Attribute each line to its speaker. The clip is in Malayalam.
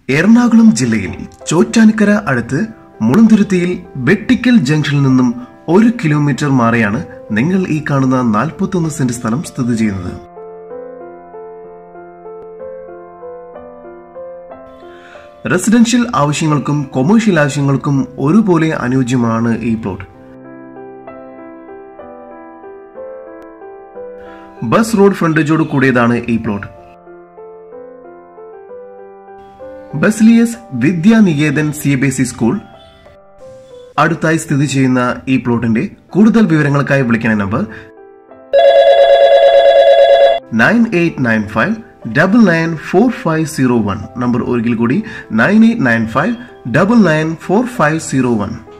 Speaker 1: എറണാകുളം ജില്ലയിൽ ചോറ്റാനിക്കര അടുത്ത് മുളന്തുരുത്തിയിൽ വെട്ടിക്കൽ ജംഗ്ഷനിൽ നിന്നും ഒരു കിലോമീറ്റർ മാറിയാണ് നിങ്ങൾ ഈ കാണുന്ന 41 സെന്റ് സ്ഥലം സ്ഥിതി ചെയ്യുന്നത് റെസിഡൻഷ്യൽ ആവശ്യങ്ങൾക്കും കൊമേഴ്ഷ്യൽ ആവശ്യങ്ങൾക്കും ഒരുപോലെ അനുയോജ്യമാണ് ഈ പ്ലോട്ട് ബസ് റോഡ് ഫ്രണ്ടേജോട് കൂടിയതാണ് ഈ plot Baselios Vidyaniketan C B S E school അടുത്തായി സ്ഥിതി ചെയ്യുന്ന ഈ പ്ലോട്ടിന്റെ കൂടുതൽ വിവരങ്ങൾക്കായി വിളിക്കുന്ന number nine eight nine five double nine four five zero one number ഒരിക്കൽ കൂടി nine eight nine five double nine four five zero one